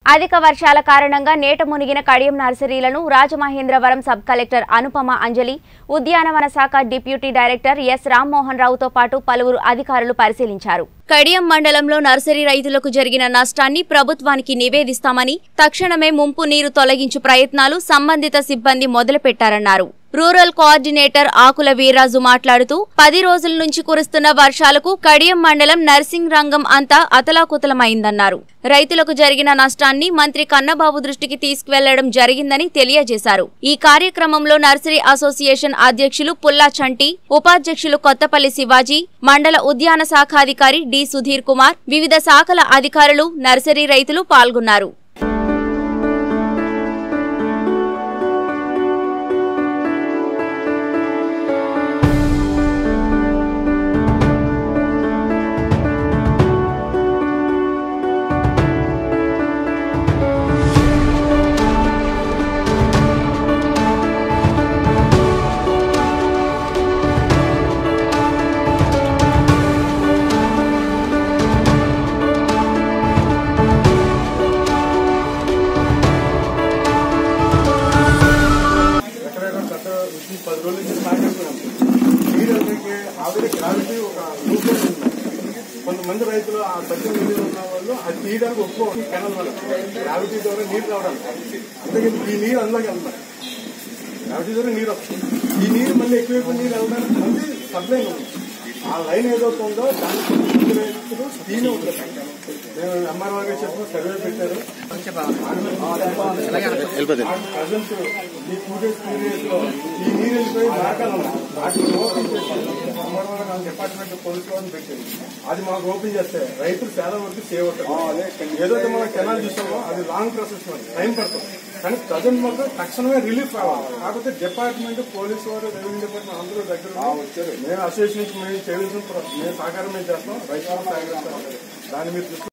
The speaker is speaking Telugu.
అధిక వర్షాల కారణంగా నేట మునిగిన కడియం నర్సరీలను రాజమహేంద్రవరం సబ్ కలెక్టర్ అనుపమ అంజలి ఉద్యానవన శాఖ డిప్యూటీ డైరెక్టర్ ఎస్ రామ్మోహన్ రావుతో పాటు పలువురు అధికారులు పరిశీలించారు కడియం మండలంలో నర్సరీ రైతులకు జరిగిన నష్టాన్ని ప్రభుత్వానికి నివేదిస్తామని తక్షణమే ముంపు నీరు తొలగించు ప్రయత్నాలు సంబంధిత సిబ్బంది మొదలుపెట్టారన్నారు రూరల్ కోఆర్డినేటర్ ఆకుల వీర్రాజు మాట్లాడుతూ పది రోజుల నుంచి కురుస్తున్న వర్షాలకు కడియం మండలం నర్సింగ్ రంగం అంతా అతలాకుతలమైందన్నారు రైతులకు జరిగిన నష్టాన్ని మంత్రి కన్నబాబు దృష్టికి తీసుకువెళ్లడం జరిగిందని తెలియజేశారు ఈ కార్యక్రమంలో నర్సరీ అసోసియేషన్ అధ్యక్షులు పుల్లా చంటి ఉపాధ్యక్షులు కొత్తపల్లి శివాజీ మండల ఉద్యాన శాఖాధికారి డి సుధీర్ కుమార్ వివిధ శాఖల అధికారులు నర్సరీ రైతులు పాల్గొన్నారు ఎక్కడైనా గత ఈ పది రోజుల నుంచి మాట్లాడుతున్నాం నీరు అనేది ఆవిడ గ్రావిటీ ఒక రూపం ఉంది కొంతమంది రైతులు ఆ సత్యం నీళ్ళు ఉన్న వాళ్ళు అది తీయడానికి ఒప్పుకోవాలి కెనల్ వల్ల గ్రావిటీ ద్వారా నీరు రావడానికి అందుకని ఈ నీరు అందులోకి వెళ్తాయి గ్రావిటీ ద్వారా నీరు వస్తుంది ఈ నీరు మళ్ళీ ఎక్కువ నీరు వెళ్ళడానికి మళ్ళీ సబ్లైన్ ఉంది ఆ లైన్ ఏదైతే ఉందో దానికి కొంతమంది రైతులు దీని ఉంటుంది మేము ఎంఆర్ఓ గారు చెప్పిన సర్వే పెట్టారు ప్రజెంట్ ఈ టూ డేస్ పీరియడ్ లో ఈ నీరు వెళ్ళిపోయి దాఖలు వాటిని ఓపెన్ చేసి ఎంఆర్ఓ గారు డిపార్ట్మెంట్ పోలీసు వాళ్ళని పెట్టింది అది మాకు ఓపెన్ చేస్తే రైతులు చాలా వరకు సేవ్ అవుతారు ఏదైతే మనం కెనాల్ చూసామో అది లాంగ్ ప్రాసెస్ టైం పడుతుంది కానీ ప్రజెంట్ మాత్రం తక్షణమే రిలీఫ్ రావాలి కాకపోతే డిపార్ట్మెంట్ పోలీసు వారు రెవెన్యూ డిపార్ట్మెంట్ అందరూ దగ్గర వచ్చారు మేము అసోసియేషన్ నుంచి మేము చేయవలసిన ప్ర- మేము సహకారం మేము చేస్తాం రైతులు సహకరిస్తాం దాని మీద దృష్టి